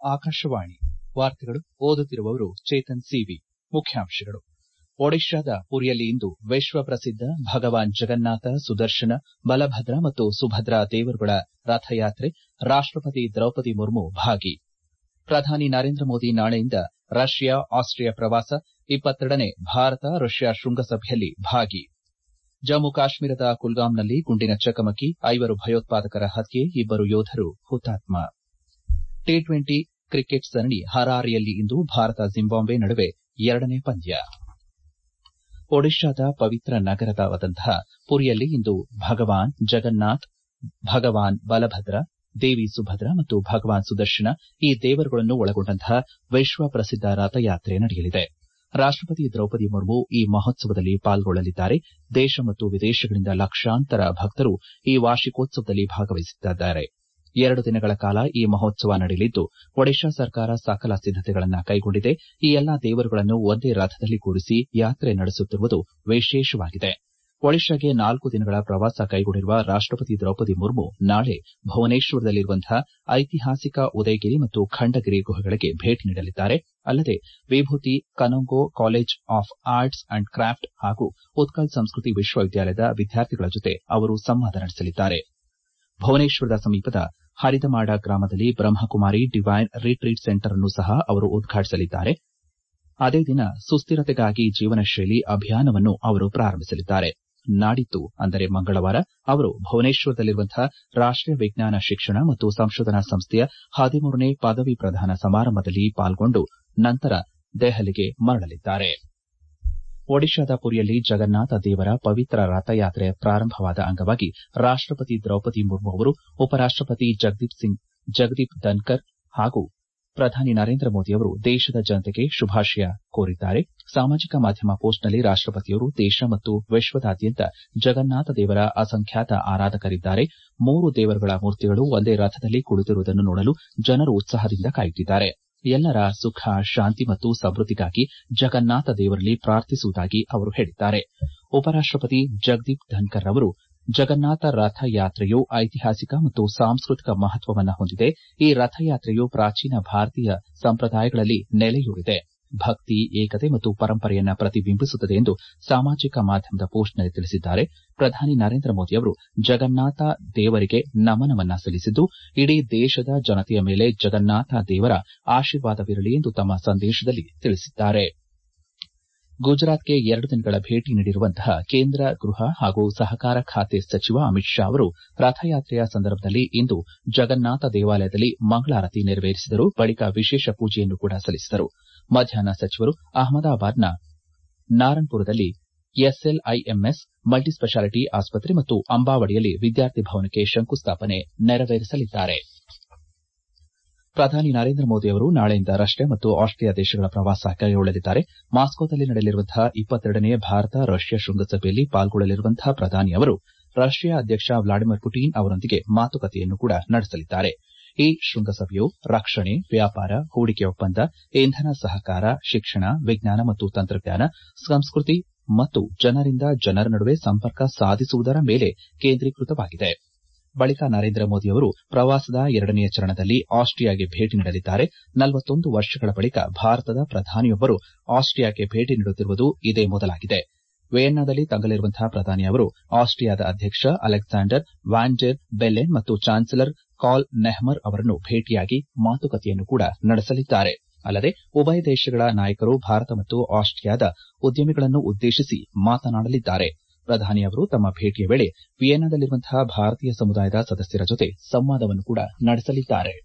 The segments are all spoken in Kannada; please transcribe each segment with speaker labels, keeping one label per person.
Speaker 1: ಆಕಾಶವಾಣಿ ವಾರ್ತೆಗಳು ಓದುತ್ತಿರುವವರು ಚೇತನ್ ಸಿವಿ ಮುಖ್ಯಾಂಶಗಳು ಒಡಿಶಾದ ಪುರಿಯಲ್ಲಿ ಇಂದು ವಿಶ್ವ ಪ್ರಸಿದ್ದ ಭಗವಾನ್ ಜಗನ್ನಾಥ ಸುದರ್ಶನ ಬಲಭದ್ರ ಮತ್ತು ಸುಭದ್ರಾ ದೇವರುಗಳ ರಥಯಾತ್ರೆ ರಾಷ್ಟಪತಿ ದ್ರೌಪದಿ ಮುರ್ಮು ಭಾಗಿ ಪ್ರಧಾನಿ ನರೇಂದ್ರ ಮೋದಿ ನಾಳೆಯಿಂದ ರಷ್ಯಾ ಆಸ್ಟ್ರಿಯಾ ಪ್ರವಾಸ ಇಪ್ಪತ್ತೆರಡನೇ ಭಾರತ ರಷ್ಯಾ ಶೃಂಗಸಭೆಯಲ್ಲಿ ಭಾಗಿ ಜಮ್ಮು ಕಾಶ್ಮೀರದ ಕುಲ್ಗಾಂನಲ್ಲಿ ಗುಂಡಿನ ಚಕಮಕಿ ಐವರು ಭಯೋತ್ಪಾದಕರ ಹತ್ಯೆ ಇಬ್ಬರು ಯೋಧರು ಹುತಾತ್ಮ ಟಿ ಟ್ವೆಂಟಿ ಕ್ರಿಕೆಟ್ ಸರಣಿ ಹರಾರೆಯಲ್ಲಿ ಇಂದು ಭಾರತ ಜಿಂಬಾಬ್ವೆ ನಡುವೆ ಎರಡನೇ ಪಂದ್ಯ ಒಡಿಶಾದ ಪವಿತ್ರ ನಗರವಾದಂತಹ ಪುರಿಯಲ್ಲಿ ಇಂದು ಭಗವಾನ್ ಜಗನ್ನಾಥ್ ಭಗವಾನ್ ಬಲಭದ್ರ ದೇವಿ ಸುಭದ್ರಾ ಮತ್ತು ಭಗವಾನ್ ಸುದರ್ಶನ ಈ ದೇವರುಗಳನ್ನು ಒಳಗೊಂಡಂತಹ ವಿಶ್ವ ಪ್ರಸಿದ್ದ ರಥಯಾತ್ರೆ ನಡೆಯಲಿದೆ ರಾಷ್ಟಪತಿ ದ್ರೌಪದಿ ಮುರ್ಮು ಈ ಮಹೋತ್ಸವದಲ್ಲಿ ಪಾಲ್ಗೊಳ್ಳಲಿದ್ದಾರೆ ದೇಶ ಮತ್ತು ವಿದೇಶಗಳಿಂದ ಲಕ್ಷಾಂತರ ಭಕ್ತರು ಈ ವಾರ್ಷಿಕೋತ್ಸವದಲ್ಲಿ ಭಾಗವಹಿಸಲಿದ್ದಾರೆ ಎರಡು ದಿನಗಳ ಕಾಲ ಈ ಮಹೋತ್ಸವ ನಡೆಯಲಿದ್ದು ಒಡಿಶಾ ಸರ್ಕಾರ ಸಕಲ ಸಿದ್ದತೆಗಳನ್ನು ಕೈಗೊಂಡಿದೆ ಈ ಎಲ್ಲಾ ದೇವರುಗಳನ್ನು ಒಂದೇ ರಥದಲ್ಲಿ ಕೂರಿಸಿ ಯಾತ್ರೆ ನಡೆಸುತ್ತಿರುವುದು ವಿಶೇಷವಾಗಿದೆ ಒಡಿಶಾಗೆ ನಾಲ್ಕು ದಿನಗಳ ಪ್ರವಾಸ ಕೈಗೊಂಡಿರುವ ರಾಷ್ಟಪತಿ ದ್ರೌಪದಿ ಮುರ್ಮು ನಾಳೆ ಭುವನೇಶ್ವರದಲ್ಲಿರುವಂತಹ ಐತಿಹಾಸಿಕ ಉದಯಗಿರಿ ಮತ್ತು ಖಂಡಗಿರಿ ಗುಹೆಗಳಿಗೆ ಭೇಟಿ ನೀಡಲಿದ್ದಾರೆ ಅಲ್ಲದೆ Vibhuti Kanungo college of arts and craft ಹಾಗೂ ಉತ್ಕಲ್ ಸಂಸ್ಕೃತಿ ವಿಶ್ವವಿದ್ಯಾಲಯದ ವಿದ್ಯಾರ್ಥಿಗಳ ಜೊತೆ ಅವರು ಸಂವಾದ ನಡೆಸಲಿದ್ದಾರೆ ಭುವನೇಶ್ವರದ ಸಮೀಪದ ಹರಿದಮಾಡ ಗ್ರಾಮದಲ್ಲಿ ಬ್ರಹ್ಮಕುಮಾರಿ ಡಿವೈನ್ ರಿಟ್ರೀಟ್ ಸೆಂಟರ್ ಅನ್ನು ಸಹ ಅವರು ಉದ್ಘಾಟಿಸಲಿದ್ದಾರೆ ಅದೇ ದಿನ ಸುಸ್ತಿರತೆಗಾಗಿ ಜೀವನಶೈಲಿ ಅಭಿಯಾನವನ್ನು ಅವರು ಪ್ರಾರಂಭಿಸಲಿದ್ದಾರೆ ನಾಡಿದ್ದು ಅಂದರೆ ಮಂಗಳವಾರ ಅವರು ಭುವನೇಶ್ವರದಲ್ಲಿರುವಂತಹ ರಾಷ್ಟೀಯ ವಿಜ್ಞಾನ ಶಿಕ್ಷಣ ಮತ್ತು ಸಂಶೋಧನಾ ಸಂಸ್ಥೆಯ ಹದಿಮೂರನೇ ಪದವಿ ಪ್ರದಾನ ಸಮಾರಂಭದಲ್ಲಿ ಪಾಲ್ಗೊಂಡು ನಂತರ ದೆಹಲಿಗೆ ಮರಳಲಿದ್ದಾರೆ ಒಡಿಶಾದ ಪುರಿಯಲ್ಲಿ ಜಗನ್ನಾಥ ದೇವರ ಪವಿತ್ರ ರಥಯಾತ್ರೆ ಪ್ರಾರಂಭವಾದ ಅಂಗವಾಗಿ ರಾಷ್ಟಪತಿ ದ್ರೌಪದಿ ಮುರ್ಮು ಅವರು ಉಪರಾಷ್ಟಪತಿ ಜಗದೀಪ್ ಧನ್ಕರ್ ಹಾಗೂ ಪ್ರಧಾನಿ ನರೇಂದ್ರ ಮೋದಿ ಅವರು ದೇಶದ ಜನತೆಗೆ ಶುಭಾಶಯ ಕೋರಿದ್ದಾರೆ ಸಾಮಾಜಿಕ ಮಾಧ್ಯಮ ಪೋಸ್ಟ್ನಲ್ಲಿ ರಾಷ್ಟಪತಿಯವರು ದೇಶ ಮತ್ತು ವಿಶ್ವದಾದ್ಯಂತ ಜಗನ್ನಾಥ ದೇವರ ಅಸಂಖ್ಯಾತ ಆರಾಧಕರಿದ್ದಾರೆ ಮೂರು ದೇವರುಗಳ ಮೂರ್ತಿಗಳು ಒಂದೇ ರಥದಲ್ಲಿ ಕುಳಿತಿರುವುದನ್ನು ನೋಡಲು ಜನರು ಉತ್ಸಾಹದಿಂದ ಕಾಯುತ್ತಿದ್ದಾರೆ ಎಲ್ಲರ ಸುಖ ಶಾಂತಿ ಮತ್ತು ಸಮೃದ್ದಿಗಾಗಿ ಜಗನ್ನಾಥ ದೇವರಲ್ಲಿ ಪ್ರಾರ್ಥಿಸುವುದಾಗಿ ಅವರು ಹೇಳಿದ್ದಾರೆ ಉಪರಾಷ್ಟಪತಿ ಜಗದೀಪ್ ಧನ್ಕರ್ ಅವರು ಜಗನ್ನಾಥ ರಥಯಾತ್ರೆಯು ಐತಿಹಾಸಿಕ ಮತ್ತು ಸಾಂಸ್ಕೃತಿಕ ಮಹತ್ವವನ್ನು ಹೊಂದಿದೆ ಈ ರಥಯಾತ್ರೆಯು ಪ್ರಾಚೀನ ಭಾರತೀಯ ಸಂಪ್ರದಾಯಗಳಲ್ಲಿ ನೆಲೆಯೂರಿದೆ ಭಕ್ತಿ ಏಕತೆ ಮತ್ತು ಪರಂಪರೆಯನ್ನು ಪ್ರತಿಬಿಂಬಿಸುತ್ತದೆ ಎಂದು ಸಾಮಾಜಿಕ ಮಾಧ್ಯಮದ ಪೋಸ್ಟ್ನಲ್ಲಿ ತಿಳಿಸಿದ್ದಾರೆ ಪ್ರಧಾನಿ ನರೇಂದ್ರ ಮೋದಿ ಅವರು ಜಗನ್ನಾಥ ದೇವರಿಗೆ ನಮನವನ್ನ ಸಲ್ಲಿಸಿದ್ದು ಇಡೀ ದೇಶದ ಜನತೆಯ ಮೇಲೆ ಜಗನ್ನಾಥ ದೇವರ ಆಶೀರ್ವಾದವಿರಲಿ ಎಂದು ತಮ್ಮ ಸಂದೇಶದಲ್ಲಿ ತಿಳಿಸಿದ್ದಾರೆ ಗುಜರಾತ್ಗೆ ಎರಡು ದಿನಗಳ ಭೇಟಿ ನೀಡಿರುವಂತಹ ಕೇಂದ್ರ ಗೃಹ ಹಾಗೂ ಸಹಕಾರ ಖಾತೆ ಸಚಿವ ಅಮಿತ್ ಶಾ ಅವರು ರಥಯಾತ್ರೆಯ ಸಂದರ್ಭದಲ್ಲಿ ಇಂದು ಜಗನ್ನಾಥ ದೇವಾಲಯದಲ್ಲಿ ಮಂಗಳಾರತಿ ನೆರವೇರಿಸಿದರು ಬಳಿಕ ವಿಶೇಷ ಪೂಜೆಯನ್ನು ಕೂಡ ಸಲ್ಲಿಸಿದರು ಮಧ್ಯಾಹ್ನ ಸಚಿವರು ಅಹಮದಾಬಾದ್ನ ನಾರನ್ಪುರದಲ್ಲಿ ಎಸ್ಎಲ್ಐಎಂಎಸ್ ಮಲ್ಟಿಸ್ಪೆಷಾಲಿಟಿ ಆಸ್ಪತ್ರೆ ಮತ್ತು ಅಂಬಾವಡಿಯಲ್ಲಿ ವಿದ್ಯಾರ್ಥಿ ಭವನಕ್ಕೆ ಶಂಕುಸ್ಥಾಪನೆ ನೆರವೇರಿಸಲಿದ್ದಾರೆ ಪ್ರಧಾನಿ ನರೇಂದ್ರ ಮೋದಿ ಅವರು ನಾಳೆಯಿಂದ ರಷ್ಯಾ ಮತ್ತು ಆಸ್ಟ್ರಿಯಾ ದೇಶಗಳ ಪ್ರವಾಸ ಕೈಗೊಳ್ಳಲಿದ್ದಾರೆ ಮಾಸ್ಕೋದಲ್ಲಿ ನಡೆಯಲಿರುವಂತಹ ಇಪ್ಪತ್ತೆರಡನೇ ಭಾರತ ರಷ್ಯಾ ಶೃಂಗಸಭೆಯಲ್ಲಿ ಪಾಲ್ಗೊಳ್ಳಲಿರುವಂತಹ ಪ್ರಧಾನಿ ಅವರು ರಷ್ಯಾ ಅಧ್ಯಕ್ಷ ವ್ಲಾಡಿಮಿರ್ ಪುಟಿನ್ ಅವರೊಂದಿಗೆ ಮಾತುಕತೆಯನ್ನು ಕೂಡ ನಡೆಸಲಿದ್ದಾರೆ ಈ ಶೃಂಗಸಭೆಯು ರಕ್ಷಣೆ ವ್ಯಾಪಾರ ಹೂಡಿಕೆ ಒಪ್ಪಂದ ಇಂಧನ ಸಹಕಾರ ಶಿಕ್ಷಣ ವಿಜ್ಞಾನ ಮತ್ತು ತಂತ್ರಜ್ಞಾನ ಸಂಸ್ಕೃತಿ ಮತ್ತು ಜನರಿಂದ ಜನರ ನಡುವೆ ಸಂಪರ್ಕ ಸಾಧಿಸುವುದರ ಮೇಲೆ ಕೇಂದ್ರೀಕೃತವಾಗಿದೆ ಬಳಿಕ ನರೇಂದ್ರ ಮೋದಿ ಅವರು ಪ್ರವಾಸದ ಎರಡನೆಯ ಚರಣದಲ್ಲಿ ಆಸ್ಟ್ರಿಯಾಗೆ ಭೇಟಿ ನೀಡಲಿದ್ದಾರೆ ನಲವತ್ತೊಂದು ವರ್ಷಗಳ ಬಳಿಕ ಭಾರತದ ಪ್ರಧಾನಿಯೊಬ್ಬರು ಆಸ್ಟ್ರಿಯಾಗೆ ಭೇಟಿ ನೀಡುತ್ತಿರುವುದು ಇದೇ ಮೊದಲಾಗಿದೆ ವಿಯೆನ್ನಾದಲ್ಲಿ ತಂಗಲಿರುವಂತಹ ಪ್ರಧಾನಿ ಅವರು ಆಸ್ಟ್ರಿಯಾದ ಅಧ್ಯಕ್ಷ ಅಲೆಕ್ಸಾಂಡರ್ ವ್ಯಾನ್ ಡೆರ್ ಬೆಲ್ಲೆನ್ ಮತ್ತು ಚಾನ್ಸಲರ್ ಕಾರ್ಲ್ ನೆಹಮರ್ ಅವರನ್ನು ಭೇಟಿಯಾಗಿ ಮಾತುಕತೆಯನ್ನು ಕೂಡ ನಡೆಸಲಿದ್ದಾರೆ ಅಲ್ಲದೆ ಉಭಯ ದೇಶಗಳ ನಾಯಕರು ಭಾರತ ಮತ್ತು ಆಸ್ಟ್ರಿಯಾದ ಉದ್ಯಮಿಗಳನ್ನು ಉದ್ದೇಶಿಸಿ ಮಾತನಾಡಲಿದ್ದಾರೆ ಪ್ರಧಾನಿ ಅವರು ತಮ್ಮ ಭೇಟಿಯ ವೇಳೆ ವಿಯೆನ್ನಾದಲ್ಲಿರುವಂತಹ ಭಾರತೀಯ ಸಮುದಾಯದ ಸದಸ್ಯರ ಜೊತೆ ಸಂವಾದವನ್ನು ಕೂಡ ನಡೆಸಲಿದ್ದಾರೆ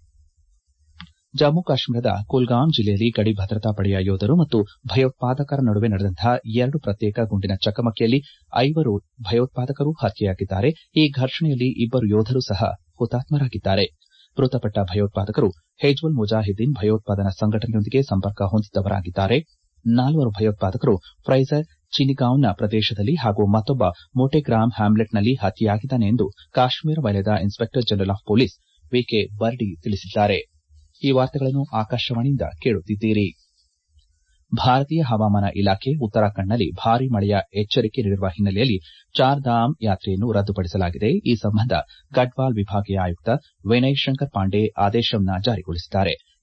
Speaker 1: ಜಮ್ಮು ಕಾಶ್ಮೀರದ ಕುಲ್ಗಾಂ ಜಿಲ್ಲೆಯಲ್ಲಿ ಗಡಿ ಭದ್ರತಾ ಪಡೆಯ ಯೋಧರು ಮತ್ತು ಭಯೋತ್ಪಾದಕರ ನಡುವೆ ನಡೆದಂತಹ ಎರಡು ಪ್ರತ್ಯೇಕ ಗುಂಡಿನ ಚಕಮಕಿಯಲ್ಲಿ ಐವರು ಭಯೋತ್ಪಾದಕರು ಹತ್ಯೆಯಾಗಿದ್ದಾರೆ ಈ ಘರ್ಷಣೆಯಲ್ಲಿ ಇಬ್ಬರು ಯೋಧರು ಸಹ ಹುತಾತ್ಮರಾಗಿದ್ದಾರೆ ಮೃತಪಟ್ಟ ಭಯೋತ್ಪಾದಕರು ಹಿಜ್ಬುಲ್ ಮುಜಾಹಿದ್ದೀನ್ ಭಯೋತ್ಪಾದನಾ ಸಂಘಟನೆಯೊಂದಿಗೆ ಸಂಪರ್ಕ ಹೊಂದಿದ್ದವರಾಗಿದ್ದಾರೆ ನಾಲ್ವರು ಭಯೋತ್ಪಾದಕರು ಫ್ರೈಜರ್ ಚಿನಿಗಾಂವ್ನ ಪ್ರದೇಶದಲ್ಲಿ ಹಾಗೂ ಮತ್ತೊಬ್ಬ ಮೋಟೆಗ್ರಾಮ್ ಹ್ಯಾಮ್ಲೆಟ್ನಲ್ಲಿ ಹತ್ಯೆಯಾಗಿದ್ದಾನೆ ಎಂದು ಕಾಶ್ಮೀರ ವಲಯದ inspector general of police VK Birdi ತಿಳಿಸಿದ್ದಾರೆ ಈ ವಾರ್ತೆಗಳನ್ನು ಆಕಾಶವಾಣಿಯಿಂದ ಕೇಳುತ್ತಿದ್ದೀರಿ ಭಾರತೀಯ ಹವಾಮಾನ ಇಲಾಖೆ ಉತ್ತರಾಖಂಡ್ನಲ್ಲಿ ಭಾರೀ ಮಳೆಯ ಎಚ್ಚರಿಕೆ ನೀಡಿರುವ ಹಿನ್ನೆಲೆಯಲ್ಲಿ ಚಾರ್ ಧಾಮ್ ಯಾತ್ರೆಯನ್ನು ರದ್ದುಪಡಿಸಲಾಗಿದೆ ಈ ಸಂಬಂಧ ಗಢ್ವಾಲ್ ವಿಭಾಗೀಯ ಆಯುಕ್ತ ವಿನಯ್ ಶಂಕರ್ ಪಾಂಡೆ ಆದೇಶವನ್ನು ಜಾರಿಗೊಳಿಸಿದ್ದಾರೆ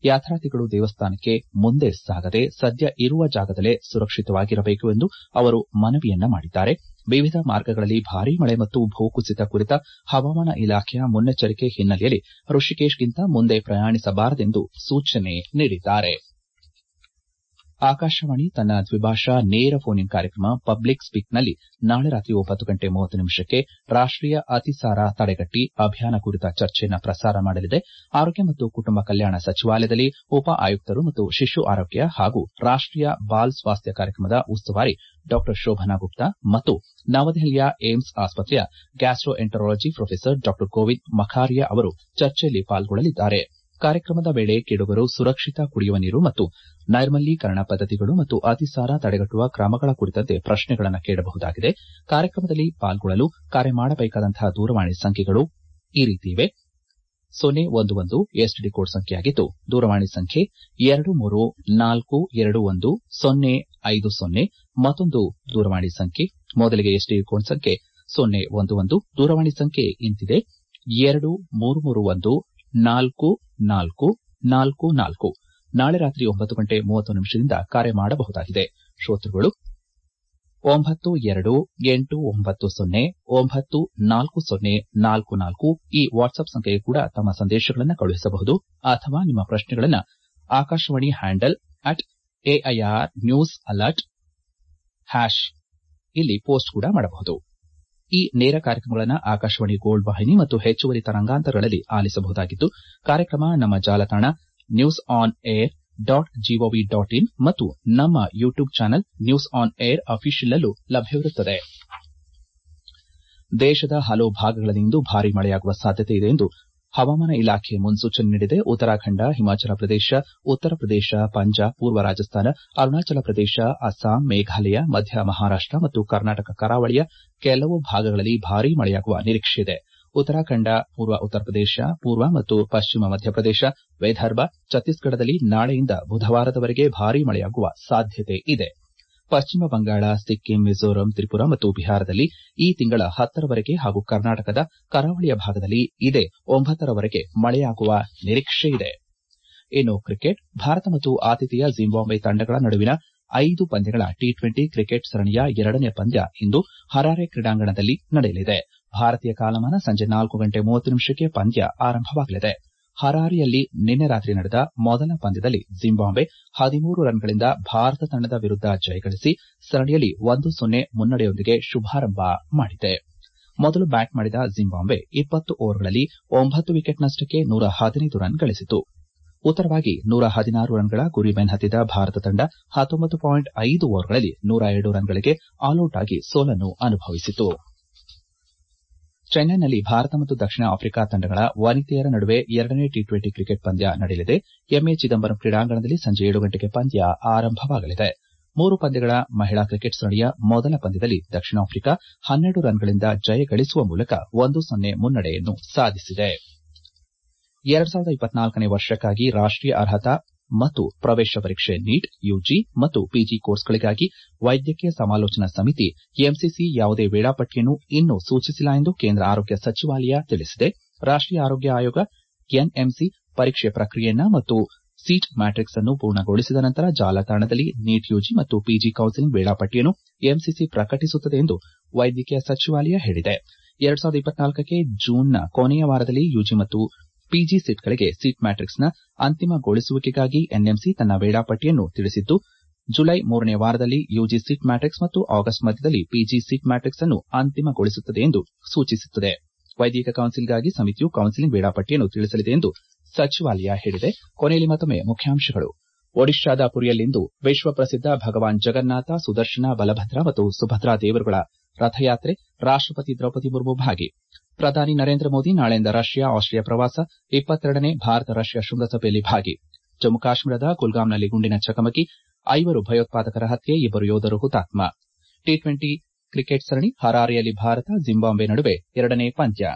Speaker 1: ಯಾತ್ರಾರ್ಥಿಗಳು ದೇವಸ್ಥಾನಕ್ಕೆ ಮುಂದೆ ಸಾಗದೆ ಸದ್ಯ ಇರುವ ಜಾಗದಲ್ಲೇ ಸುರಕ್ಷಿತವಾಗಿರಬೇಕು ಎಂದು ಅವರು ಮನವಿಯನ್ನ ಮಾಡಿದ್ದಾರೆ ವಿವಿಧ ಮಾರ್ಗಗಳಲ್ಲಿ ಭಾರೀ ಮಳೆ ಮತ್ತು ಭೂಕುಸಿತ ಕುರಿತ ಹವಾಮಾನ ಇಲಾಖೆಯ ಮುನ್ನೆಚ್ಚರಿಕೆ ಹಿನ್ನೆಲೆಯಲ್ಲಿ ಋಷಿಕೇಶ್ಗಿಂತ ಮುಂದೆ ಪ್ರಯಾಣಿಸಬಾರದೆಂದು ಸೂಚನೆ ನೀಡಿದ್ದಾರೆ ಆಕಾಶವಾಣಿ ತನ್ನ ದ್ವಿಭಾಷಾ ನೇರ ಫೋನ್ ಇನ್ ಕಾರ್ಯಕ್ರಮ ಪಬ್ಲಿಕ್ ಸ್ಪೀಕ್ನಲ್ಲಿ ನಾಳೆ ರಾತ್ರಿ ಒಂಬತ್ತು ಗಂಟೆ ಮೂವತ್ತು ನಿಮಿಷಕ್ಕೆ ರಾಷ್ಟೀಯ ಅತಿಸಾರ ತಡೆಗಟ್ಟಿ ಅಭಿಯಾನ ಕುರಿತ ಚರ್ಚೆಯನ್ನು ಪ್ರಸಾರ ಮಾಡಲಿದೆ ಆರೋಗ್ಯ ಮತ್ತು ಕುಟುಂಬ ಕಲ್ಯಾಣ ಸಚಿವಾಲಯದಲ್ಲಿ ಉಪ ಆಯುಕ್ತರು ಮತ್ತು ಶಿಶು ಆರೋಗ್ಯ ಹಾಗೂ ರಾಷ್ಟೀಯ ಬಾಲ್ ಸ್ವಾಸ್ಥ್ಯ ಕಾರ್ಯಕ್ರಮದ ಉಸ್ತುವಾರಿ ಡಾ ಶೋಭನಾ ಗುಪ್ತಾ ಮತ್ತು ನವದೆಹಲಿಯ ಏಮ್ಸ್ ಆಸ್ಪತ್ರೆಯ ಗ್ಯಾಸ್ಟೋ ಎಂಟರಾಲಜಿ ಪ್ರೊಫೆಸರ್ ಡಾ ಗೋವಿಂದ್ ಮಖಾರಿಯಾ ಅವರು ಚರ್ಚೆಯಲ್ಲಿ ಪಾಲ್ಗೊಳ್ಳಲಿದ್ದಾರೆ ಕಾರ್ಯಕ್ರಮದ ವೇಳೆ ಕೇಳುಗರು ಸುರಕ್ಷಿತ ಕುಡಿಯುವ ನೀರು ಮತ್ತು ನೈರ್ಮಲೀಕರಣ ಪದ್ದತಿಗಳು ಮತ್ತು ಅತಿಸಾರ ತಡೆಗಟ್ಟುವ ಕ್ರಮಗಳ ಕುರಿತಂತೆ ಪ್ರಶ್ನೆಗಳನ್ನು ಕೇಳಬಹುದಾಗಿದೆ ಕಾರ್ಯಕ್ರಮದಲ್ಲಿ ಪಾಲ್ಗೊಳ್ಳಲು ಕರೆ ಮಾಡಬೇಕಾದಂತಹ ದೂರವಾಣಿ ಸಂಖ್ಯೆಗಳು ಈ ರೀತಿ ಇವೆ ಸೊನ್ನೆ ಒಂದು ಒಂದು ಎಸ್ಟಿಡಿ ಕೋಡ್ ಸಂಖ್ಯೆಯಾಗಿದ್ದು ದೂರವಾಣಿ ಸಂಖ್ಯೆ ಎರಡು ಮೂರು ನಾಲ್ಕು ಎರಡು ಒಂದು ಸೊನ್ನೆ ಐದು ಸೊನ್ನೆ ಮತ್ತೊಂದು ದೂರವಾಣಿ ಸಂಖ್ಯೆ ಮೊದಲಿಗೆ ಎಸ್ಟಿಡಿ ಕೋಡ್ ಸಂಖ್ಯೆ ಸೊನ್ನೆ ಒಂದು ಒಂದು ದೂರವಾಣಿ ಸಂಖ್ಯೆ ಇಂತಿದೆ ಎರಡು ಮೂರು ಮೂರು ಒಂದು ನಾಲ್ಕು ನಾಲ್ಕು ನಾಲ್ಕು ನಾಲ್ಕು ನಾಳೆ ರಾತ್ರಿ ಒಂಬತ್ತು ಗಂಟೆ ಮೂವತ್ತು ನಿಮಿಷದಿಂದ ಕರೆ ಮಾಡಬಹುದಾಗಿದೆ ಶ್ರೋತೃಗಳು ಒಂಬತ್ತು ಎರಡು ಎಂಟು ಒಂಬತ್ತು ಸೊನ್ನೆ ಒಂಬತ್ತು ನಾಲ್ಕು ಸೊನ್ನೆ ನಾಲ್ಕು ನಾಲ್ಕು ಈ ವಾಟ್ಸ್ಆಪ್ ಸಂಖ್ಯೆಗೆ ಕೂಡ ತಮ್ಮ ಸಂದೇಶಗಳನ್ನು ಕಳುಹಿಸಬಹುದು ಅಥವಾ ನಿಮ್ಮ ಪ್ರಶ್ನೆಗಳನ್ನು Akashvani handle at AIR news alert hash ಇಲ್ಲಿ ಪೋಸ್ಟ್ ಕೂಡ ಮಾಡಬಹುದು ಈ ನೇರ ಕಾರ್ಯಕ್ರಮಗಳನ್ನು ಆಕಾಶವಾಣಿ ಗೋಲ್ಡ್ ವಾಹಿನಿ ಮತ್ತು ಹೆಚ್ಚುವರಿ ತರಂಗಾಂತರಗಳಲ್ಲಿ ಆಲಿಸಬಹುದಾಗಿದ್ದು ಕಾರ್ಯಕ್ರಮ ನಮ್ಮ ಜಾಲತಾಣ news on air dot G O V dot in ಮತ್ತು ನಮ್ಮ YouTube channel news on air official ಅಲ್ಲೂ ಲಭ್ಯವಿರುತ್ತದೆ ದೇಶದ ಹಲವು ಭಾಗಗಳಲ್ಲಿ ಇಂದು ಭಾರೀ ಮಳೆಯಾಗುವ ಸಾಧ್ಯತೆ ಇದೆ ಎಂದು ಹವಾಮಾನ ಇಲಾಖೆ ಮುನ್ಸೂಚನೆ ನೀಡಿದೆ ಉತ್ತರಾಖಂಡ ಹಿಮಾಚಲ ಪ್ರದೇಶ ಉತ್ತರ ಪ್ರದೇಶ ಪಂಜಾಬ್ ಪೂರ್ವ ರಾಜಸ್ಥಾನ ಅರುಣಾಚಲ ಪ್ರದೇಶ ಅಸ್ಸಾಂ ಮೇಘಾಲಯ ಮಧ್ಯ ಮಹಾರಾಷ್ಟ ಮತ್ತು ಕರ್ನಾಟಕ ಕರಾವಳಿಯ ಕೆಲವು ಭಾಗಗಳಲ್ಲಿ ಭಾರೀ ಮಳೆಯಾಗುವ ನಿರೀಕ್ಷೆಯಿದೆ ಉತ್ತರಾಖಂಡ ಪೂರ್ವ ಉತ್ತರ ಪ್ರದೇಶ ಪೂರ್ವ ಮತ್ತು ಪಶ್ಚಿಮ ಮಧ್ಯಪ್ರದೇಶ ವಿದರ್ಭ ಛತ್ತೀಸ್ಗಢದಲ್ಲಿ ನಾಳೆಯಿಂದ ಬುಧವಾರದವರೆಗೆ ಭಾರೀ ಮಳೆಯಾಗುವ ಸಾಧ್ಯತೆ ಇದೆ ಪಶ್ಚಿಮ ಬಂಗಾಳ ಸಿಕ್ಕಿಂ ಮಿಜೋರಾಂ ತ್ರಿಪುರಾ ಮತ್ತು ಬಿಹಾರದಲ್ಲಿ ಈ ತಿಂಗಳ ಹತ್ತರವರೆಗೆ ಹಾಗೂ ಕರ್ನಾಟಕದ ಕರಾವಳಿಯ ಭಾಗದಲ್ಲಿ ಇದೇ ಒಂಬತ್ತರವರೆಗೆ ಮಳೆಯಾಗುವ ನಿರೀಕ್ಷೆಯಿದೆ ಇನ್ನು ಕ್ರಿಕೆಟ್ ಭಾರತ ಮತ್ತು ಆತಿಥೇಯ ಜಿಂಬಾಬ್ವೆ ತಂಡಗಳ ನಡುವಿನ ಐದು ಪಂದ್ಯಗಳ ಟಿ ಟ್ವೆಂಟಿ ಕ್ರಿಕೆಟ್ ಸರಣಿಯ ಎರಡನೇ ಪಂದ್ಯ ಇಂದು ಹರಾರೆ ಕ್ರೀಡಾಂಗಣದಲ್ಲಿ ನಡೆಯಲಿದೆ ಭಾರತೀಯ ಕಾಲಮಾನ ಸಂಜೆ ನಾಲ್ಕು ಗಂಟೆ ಮೂವತ್ತು ನಿಮಿಷಕ್ಕೆ ಪಂದ್ಯ ಆರಂಭವಾಗಲಿದೆ ಹರಾರೆಯಲ್ಲಿ ನಿನ್ನೆ ರಾತ್ರಿ ನಡೆದ ಮೊದಲ ಪಂದ್ಯದಲ್ಲಿ ಜಿಂಬಾಬ್ವೆ ಹದಿಮೂರು ರನ್ಗಳಿಂದ ಭಾರತ ತಂಡದ ವಿರುದ್ದ ಜಯಗಳಿಸಿ ಸರಣಿಯಲ್ಲಿ ಒಂದು ಸೊನ್ನೆ ಮುನ್ನಡೆಯೊಂದಿಗೆ ಶುಭಾರಂಭ ಮಾಡಿದೆ ಮೊದಲು ಬ್ಯಾಟ್ ಮಾಡಿದ ಜಿಂಬಾಬ್ವೆ ಇಪ್ಪತ್ತು ಓವರ್ಗಳಲ್ಲಿ ಒಂಬತ್ತು ವಿಕೆಟ್ ನಷ್ಟಕ್ಕೆ ನೂರ ಹದಿನೈದು ರನ್ ಗಳಿಸಿತು ಉತ್ತರವಾಗಿ ನೂರ ಹದಿನಾರು ರನ್ಗಳ ಗುರಿ ಬೆನ್ನತ್ತಿದ ಭಾರತ ತಂಡ ಹತ್ತೊಂಬತ್ತು ಪಾಯಿಂಟ್ ಐದು ಓವರ್ಗಳಲ್ಲಿ ನೂರ ಎರಡು ರನ್ಗಳಿಗೆ ಆಲ್ಔಟ್ ಆಗಿ ಸೋಲನ್ನು ಅನುಭವಿಸಿತು ಚೆನ್ನೈನಲ್ಲಿ ಭಾರತ ಮತ್ತು ದಕ್ಷಿಣ ಆಫ್ರಿಕಾ ತಂಡಗಳ ವನಿತೆಯರ ನಡುವೆ ಎರಡನೇ ಟಿ ಟ್ವೆಂಟಿ ಕ್ರಿಕೆಟ್ ಪಂದ್ಯ ನಡೆಯಲಿದೆ ಎಂಎ ಚಿದಂಬರಂ ಕ್ರೀಡಾಂಗಣದಲ್ಲಿ ಸಂಜೆ ಏಳು ಗಂಟೆಗೆ ಪಂದ್ಯ ಆರಂಭವಾಗಲಿದೆ ಮೂರು ಪಂದ್ಯಗಳ ಮಹಿಳಾ ಕ್ರಿಕೆಟ್ ಸರಣಿಯ ಮೊದಲ ಪಂದ್ಯದಲ್ಲಿ ದಕ್ಷಿಣ ಆಫ್ರಿಕಾ ಹನ್ನೆರಡು ರನ್ಗಳಿಂದ ಜಯ ಗಳಿಸುವ ಮೂಲಕ ಒಂದು ಸೊನ್ನೆ ಮುನ್ನಡೆಯನ್ನು ಸಾಧಿಸಿದೆ ಎರಡು ಸಾವಿರದ ಇಪ್ಪತ್ನಾಲ್ಕನೇ ವರ್ಷಕ್ಕಾಗಿ ರಾಷ್ಟೀಯ ಅರ್ಹತಾ ಮತ್ತು ಪ್ರವೇಶ ಪರೀಕ್ಷೆ ನೀಟ್ ಯುಜಿ ಮತ್ತು ಪಿಜಿ ಕೋರ್ಸ್ಗಳಿಗಾಗಿ ವೈದ್ಯಕೀಯ ಸಮಾಲೋಚನಾ ಸಮಿತಿ ಎಂಸಿಸಿ ಯಾವುದೇ ವೇಳಾಪಟ್ಟಿಯನ್ನು ಇನ್ನೂ ಸೂಚಿಸಿಲ್ಲ ಎಂದು ಕೇಂದ್ರ ಆರೋಗ್ಯ ಸಚಿವಾಲಯ ತಿಳಿಸಿದೆ ರಾಷ್ಟೀಯ ಆರೋಗ್ಯ ಆಯೋಗ ಎನ್ಎಂಸಿ ಪರೀಕ್ಷೆ ಪ್ರಕ್ರಿಯೆಯನ್ನ ಮತ್ತು ಸೀಟ್ ಮ್ಯಾಟ್ರಿಕ್ಸ್ ಅನ್ನು ಪೂರ್ಣಗೊಳಿಸಿದ ನಂತರ ಜಾಲತಾಣದಲ್ಲಿ ನೀಟ್ ಯುಜಿ ಮತ್ತು ಪಿಜಿ ಕೌನ್ಸೆಲಿಂಗ್ ವೇಳಾಪಟ್ಟಿಯನ್ನು ಎಂಸಿಸಿ ಪ್ರಕಟಿಸುತ್ತದೆ ಎಂದು ವೈದ್ಯಕೀಯ ಸಚಿವಾಲಯ ಹೇಳಿದೆ ಎರಡು ಸಾವಿರದ ಇಪ್ಪತ್ನಾಲ್ಕಕ್ಕೆ ಜೂನ್ನ ಕೊನೆಯ ವಾರದಲ್ಲಿ ಯುಜಿ ಮತ್ತು ಪಿಜಿ ಸೀಟ್ಗಳಿಗೆ ಸೀಟ್ ಮ್ಯಾಟ್ರಿಕ್ಸ್ನ ಅಂತಿಮಗೊಳಿಸುವಿಕೆಗಾಗಿ ಎನ್ಎಂಸಿ ತನ್ನ ವೇಳಾಪಟ್ಟಿಯನ್ನು ತಿಳಿಸಿದ್ದು ಜುಲೈ ಮೂರನೇ ವಾರದಲ್ಲಿ ಯುಜಿ ಸೀಟ್ ಮ್ಯಾಟ್ರಿಕ್ಸ್ ಮತ್ತು ಆಗಸ್ಟ್ ಮಧ್ಯದಲ್ಲಿ ಪಿಜಿ ಸೀಟ್ ಮ್ಯಾಟ್ರಿಕ್ಸ್ ಅನ್ನು ಅಂತಿಮಗೊಳಿಸುತ್ತದೆ ಎಂದು ಸೂಚಿಸುತ್ತದೆ ವೈದಿಕ ಕೌನ್ಸಿಲ್ಗಾಗಿ ಸಮಿತಿಯು ಕೌನ್ಸಿಲಿಂಗ್ ವೇಳಾಪಟ್ಟಿಯನ್ನು ತಿಳಿಸಲಿದೆ ಎಂದು ಸಚಿವಾಲಯ ಹೇಳಿದೆ ಕೊನೆಯಲ್ಲಿ ಮತ್ತೊಮ್ಮೆ ಮುಖ್ಯಾಂಶಗಳು ಒಡಿಶಾದ ಪುರಿಯಲ್ಲಿಂದು ವಿಶ್ವ ಪ್ರಸಿದ್ದ ಭಗವಾನ್ ಜಗನ್ನಾಥ ಸುದರ್ಶನ ಬಲಭದ್ರ ಮತ್ತು ಸುಭದ್ರಾ ದೇವರುಗಳ ರಥಯಾತ್ರೆ ರಾಷ್ಟಪತಿ ದ್ರೌಪದಿ ಮುರ್ಮು ಭಾಗಿ ಪ್ರಧಾನಿ ನರೇಂದ್ರ ಮೋದಿ ನಾಳೆಯಿಂದ ರಷ್ಯಾ ಆಸ್ಟ್ರಿಯಾ ಪ್ರವಾಸ ಇಪ್ಪತ್ತೆರಡನೇ ಭಾರತ ರಷ್ಯಾ ಶೃಂಗಸಭೆಯಲ್ಲಿ ಭಾಗಿ ಜಮ್ಮು ಕಾಶ್ಮೀರದ ಕುಲ್ಗಾಂನಲ್ಲಿ ಗುಂಡಿನ ಚಕಮಕಿ ಐವರು ಭಯೋತ್ಪಾದಕರ ಹತ್ಯೆ ಇಬ್ಬರು ಯೋಧರು ಹುತಾತ್ಮ ಟಿ ಟ್ವೆಂಟಿ ಕ್ರಿಕೆಟ್ ಸರಣಿ ಹರಾರೆಯಲ್ಲಿ ಭಾರತ ಜಿಂಬಾಬ್ವೆ ನಡುವೆ ಎರಡನೇ ಪಂದ್ಯ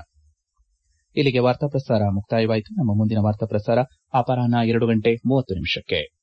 Speaker 1: ಇಲ್ಲಿಗೆ ವಾರ್ತಾ ಪ್ರಸಾರ ಮುಕ್ತಾಯವಾಯಿತು ನಮ್ಮ ಮುಂದಿನ ವಾರ್ತಾ ಪ್ರಸಾರ ಅಪರಾಹ್ನ ಎರಡು ಗಂಟೆ ಮೂವತ್ತು ನಿಮಿಷಕ್ಕೆ